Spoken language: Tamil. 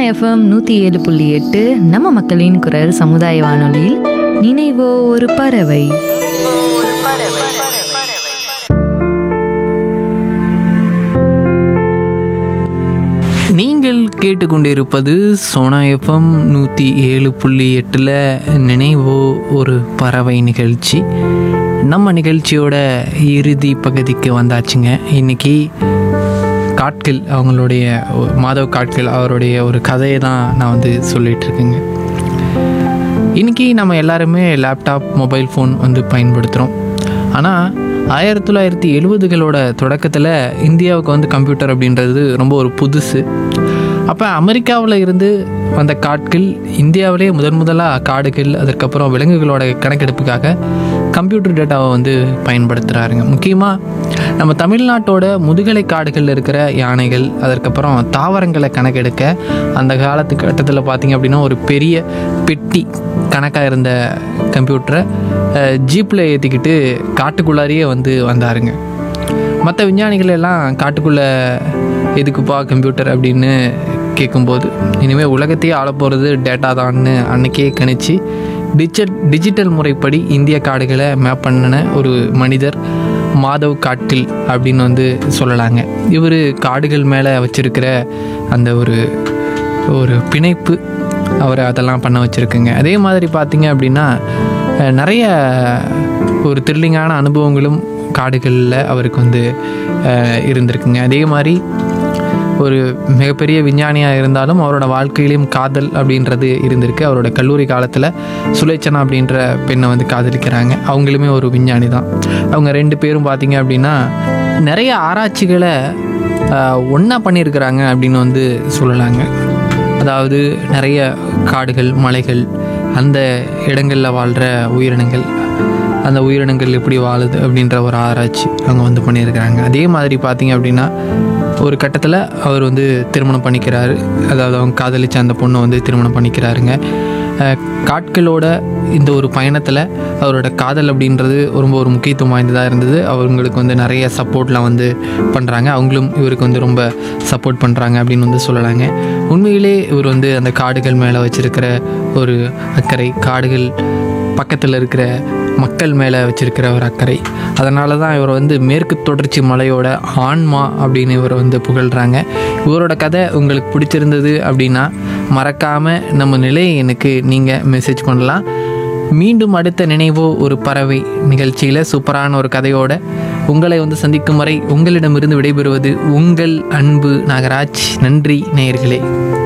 எஃப்எம் நூற்றி ஏழு புள்ளி எட்டு நம்ம மக்களின் குரல் சமுதாய வானொலியில் நினைவோ ஒரு பறவை நீங்கள் கேட்டுக்கொண்டிருப்பது சோனா எஃப்எம் நூற்றி ஏழு புள்ளி எட்டில் நினைவோ ஒரு பறவை நிகழ்ச்சி நம்ம நிகழ்ச்சியோட இறுதி பகுதிக்கு வந்தாச்சுங்க இன்னைக்கு காட்கில் அவங்களுடைய ஒ- மாதவ் காட்கில் அவருடைய ஒரு கதையை தான் நான் வந்து சொல்லிட்டு இருக்கேங்க இன்றைக்கி நம்ம எல்லாருமே லேப்டாப் மொபைல் ஃபோன் வந்து பயன்படுத்துகிறோம் ஆனால் ஆயிரத்தி தொள்ளாயிரத்தி எழுபதுகளோட தொடக்கத்தில் இந்தியாவுக்கு வந்து கம்ப்யூட்டர் அப்படின்றது ரொம்ப ஒரு புதுசு அப்போ அமெரிக்காவில் இருந்து வந்த காட்கள் இந்தியாவிலே முதன் முதலாக காடுகள் அதுக்கப்புறம் விலங்குகளோட கணக்கெடுப்புக்காக கம்ப்யூட்டர் டேட்டாவை வந்து பயன்படுத்துகிறாருங்க முக்கியமாக நம்ம தமிழ்நாட்டோட முதுகலை காடுகளில் இருக்கிற யானைகள் அதற்கப்புறம் தாவரங்களை கணக்கெடுக்க அந்த காலத்து கட்டத்தில் பார்த்திங்க அப்படின்னா ஒரு பெரிய பெட்டி கணக்காக இருந்த கம்ப்யூட்டரை ஜீப்பில் ஏற்றிக்கிட்டு காட்டுக்குள்ளாரியே வந்து வந்தாருங்க மற்ற விஞ்ஞானிகள் எல்லாம் காட்டுக்குள்ளே எதுக்குப்பா கம்ப்யூட்டர் அப்படின்னு கேட்கும்போது இனிமேல் உலகத்தையே ஆள போகிறது டேட்டா தான்னு அன்னைக்கே கணிச்சு டிஜிட்டல் டிஜிட்டல் முறைப்படி இந்திய காடுகளை மேப் பண்ணின ஒரு மனிதர் மாதவ் காட்டில் அப்படின்னு வந்து சொல்லலாங்க இவர் காடுகள் மேலே வச்சிருக்கிற அந்த ஒரு ஒரு பிணைப்பு அவரை அதெல்லாம் பண்ண வச்சுருக்குங்க அதே மாதிரி பார்த்தீங்க அப்படின்னா அஹ், நிறைய ஒரு த்ரில்லிங்கான அனுபவங்களும் காடுகளில் அவருக்கு வந்து அஹ், இருந்திருக்குங்க அதே மாதிரி ஒரு மிகப்பெரிய விஞ்ஞானியாக இருந்தாலும் அவரோட வாழ்க்கையிலையும் காதல் அப்படின்றது இருந்திருக்கு அவரோட கல்லூரி காலத்தில் சுலேச்சனா அப்படின்ற பெண்ணை வந்து காதலிக்கிறாங்க அவங்களுமே ஒரு விஞ்ஞானி தான் அவங்க ரெண்டு பேரும் பார்த்தீங்க அப்படின்னா நிறைய ஆராய்ச்சிகளை ஒன்றா பண்ணியிருக்கிறாங்க அப்படின்னு வந்து சொல்லலாங்க அதாவது நிறைய காடுகள் மலைகள் அந்த இடங்களில் வாழ்கிற உயிரினங்கள் அந்த உயிரினங்கள் எப்படி வாழுது அப்படின்ற ஒரு ஆராய்ச்சி அவங்க வந்து பண்ணியிருக்கிறாங்க அதே மாதிரி பார்த்தீங்க அப்படின்னா ஒரு கட்டத்தில் அவர் வந்து திருமணம் பண்ணிக்கிறாரு அதாவது அவங்க காதலிச்ச அந்த பொண்ணை வந்து திருமணம் பண்ணிக்கிறாருங்க அஹ், காட்களோட இந்த ஒரு பயணத்தில் அவரோட காதல் அப்படின்றது ரொம்ப ஒரு முக்கியத்துவம் வாய்ந்ததாக இருந்தது அவங்களுக்கு வந்து நிறைய சப்போர்ட்லாம் வந்து பண்ணுறாங்க அவங்களும் இவருக்கு வந்து ரொம்ப சப்போர்ட் பண்ணுறாங்க அப்படின்னு வந்து சொல்லலாங்க உண்மையிலே இவர் வந்து அந்த காடுகள் மேலே வச்சிருக்கிற ஒரு அக்கறை காடுகள் பக்கத்தில் இருக்கிற மக்கள் மேலே வச்சிருக்கிற ஒரு அக்கறை அதனால தான் இவர் வந்து மேற்கு தொடர்ச்சி மலையோட ஆன்மா அப்படின்னு இவரை வந்து புகழ்கிறாங்க இவரோட கதை உங்களுக்கு பிடிச்சிருந்தது அப்படின்னா மறக்காமல் நம்ம நிலை எனக்கு நீங்கள் மெசேஜ் பண்ணலாம் மீண்டும் அடுத்த நினைவோ ஒரு பறவை நிகழ்ச்சியில் சூப்பரான ஒரு கதையோட உங்களை வந்து சந்திக்கும் வரை உங்களிடமிருந்து விடைபெறுவது உங்கள் அன்பு நாகராஜ் நன்றி நேயர்களே